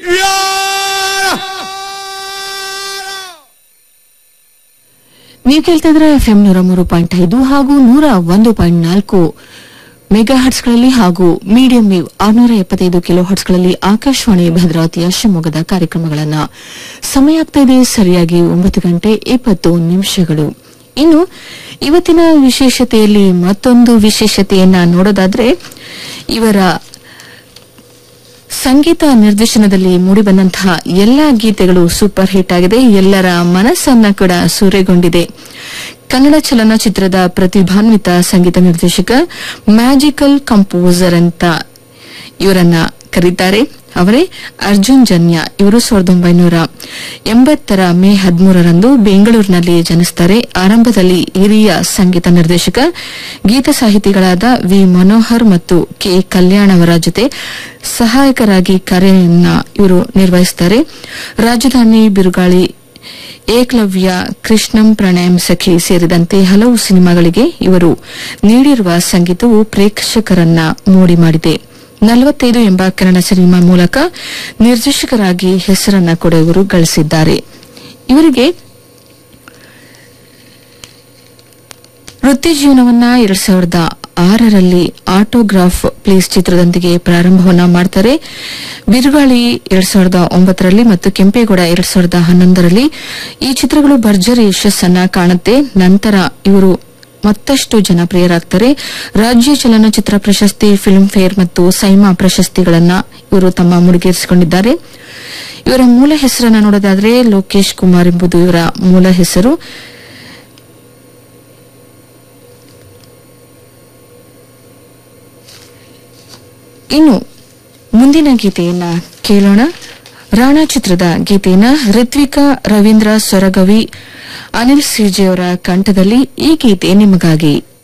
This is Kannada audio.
ನೀವು ಕೇಳ್ತಾ ಇದ್ರೆ ಎಫ್ ಎಂ ನೂರ ಮೂರು ಪಾಯಿಂಟ್ ಐದು ಹಾಗೂ ನೂರ ಒಂದು ಪಾಯಿಂಟ್ ನಾಲ್ಕು ಮೆಗಾ ಹರ್ಟ್ಸ್ಗಳಲ್ಲಿ ಹಾಗೂ ಮೀಡಿಯಂ ವೇವ್ ಆರ್ನೂರ ಎಪ್ಪತ್ತೈದು ಕಿಲೋ ಹರ್ಟ್ಸ್ಗಳಲ್ಲಿ ಆಕಾಶವಾಣಿ ಭದ್ರಾವತಿಯ ಶಿವಮೊಗ್ಗದ ಕಾರ್ಯಕ್ರಮಗಳನ್ನ ಸಮಯ ಆಗ್ತಾ ಇದೆ ಸರಿಯಾಗಿ ಒಂಬತ್ತು ಗಂಟೆ ಇಪ್ಪತ್ತು ನಿಮಿಷಗಳು ಇನ್ನು ಇವತ್ತಿನ ವಿಶೇಷತೆಯಲ್ಲಿ ಮತ್ತೊಂದು ವಿಶೇಷತೆಯನ್ನ ನೋಡೋದಾದ್ರೆ ಇವರ ಸಂಗೀತ ನಿರ್ದೇಶನದಲ್ಲಿ ಮೂಡಿಬಂದಂತಹ ಎಲ್ಲಾ ಗೀತೆಗಳು ಸೂಪರ್ ಹಿಟ್ ಆಗಿದೆ ಎಲ್ಲರ ಮನಸ್ಸನ್ನ ಕೂಡ ಸೂರೆಗೊಂಡಿದೆ ಕನ್ನಡ ಚಲನಚಿತ್ರದ ಪ್ರತಿಭಾನ್ವಿತ ಸಂಗೀತ ನಿರ್ದೇಶಕ ಮ್ಯಾಜಿಕಲ್ ಕಂಪೋಸರ್ ಅಂತ ಇವರನ್ನ ಕರೀತಾರೆ ಅವರೇ ಅರ್ಜುನ್ ಜನ್ಯ ಇವರು ಸಾವಿರದ ಒಂಬೈನೂರ ಎಂಬತ್ತರ ಮೇ ಹದಿಮೂರರಂದು ಬೆಂಗಳೂರಿನಲ್ಲಿ ಜನಿಸುತ್ತಾರೆ ಆರಂಭದಲ್ಲಿ ಹಿರಿಯ ಸಂಗೀತ ನಿರ್ದೇಶಕ ಗೀತ ಸಾಹಿತಿಗಳಾದ ವಿ ಮನೋಹರ್ ಮತ್ತು ಕೆ ಕಲ್ಯಾಣ್ ಅವರ ಜೊತೆ ಸಹಾಯಕರಾಗಿ ಕಾರ್ಯವನ್ನ ಇವರು ನಿರ್ವಹಿಸುತ್ತಾರೆ ರಾಜಧಾನಿ ಬಿರುಗಾಳಿ ಏಕಲವ್ಯ ಕೃಷ್ಣಂ ಪ್ರಣಯಂ ಸಖಿ ಸೇರಿದಂತೆ ಹಲವು ಸಿನಿಮಾಗಳಿಗೆ ಇವರು ನೀಡಿರುವ ಸಂಗೀತವು ಪ್ರೇಕ್ಷಕರನ್ನ ಮೋಡಿ ಮಾಡಿದೆ ನಲವತ್ತೈದು ಎಂಬ ಕನ್ನಡ ಸಿನಿಮಾ ಮೂಲಕ ನಿರ್ದೇಶಕರಾಗಿ ಹೆಸರನ್ನ ಕೂಡ ಇವರು ಗಳಿಸಿದ್ದಾರೆ ಇವರಿಗೆ ವೃತ್ತಿ ಜೀವನವನ್ನ ಎರಡ್ ಸಾವಿರದ ಆರರಲ್ಲಿ ಆಟೋಗ್ರಾಫ್ ಪ್ಲೀಸ್ ಚಿತ್ರದೊಂದಿಗೆ ಪ್ರಾರಂಭವನ್ನ ಮಾಡ್ತಾರೆ ಬಿರುಗಾಳಿ ಎರಡ್ ಸಾವಿರದ ಒಂಬತ್ತರಲ್ಲಿ ಮತ್ತು ಕೆಂಪೇಗೌಡ ಎರಡ್ ಸಾವಿರದ ಹನ್ನೊಂದರಲ್ಲಿ ಈ ಚಿತ್ರಗಳು ಭರ್ಜರಿ ಯಶಸ್ಸನ್ನ ಕಾಣುತ್ತೆ ನಂತರ ಇವರು ಮತ್ತಷ್ಟು ಜನಪ್ರಿಯರಾಗ್ತಾರೆ ರಾಜ್ಯ ಚಲನಚಿತ್ರ ಪ್ರಶಸ್ತಿ ಫಿಲ್ಮ್ ಫೇರ್ ಮತ್ತು ಸೈಮಾ ಪ್ರಶಸ್ತಿಗಳನ್ನ ಇವರು ತಮ್ಮ ಮುಡಿಗೇರಿಸಿಕೊಂಡಿದ್ದಾರೆ ಇವರ ಮೂಲ ಹೆಸರನ್ನ ನೋಡೋದಾದ್ರೆ ಲೋಕೇಶ್ ಕುಮಾರ್ ಎಂಬುದು ಇವರ ಮೂಲ ಹೆಸರು ಇನ್ನು ಮುಂದಿನ ಗೀತೆಯನ್ನ ಕೇಳೋಣ ರಾಣಾ ಚಿತ್ರದ ಗೀತೆಯನ್ನ ರಿತ್ವಿಕಾ ರವೀಂದ್ರ ಸೊರಗವಿ ಅನಿಲ್ ಸಿಜೆ ಅವರ ಕಂಠದಲ್ಲಿ ಈ ಗೀತೆ ನಿಮಗಾಗಿ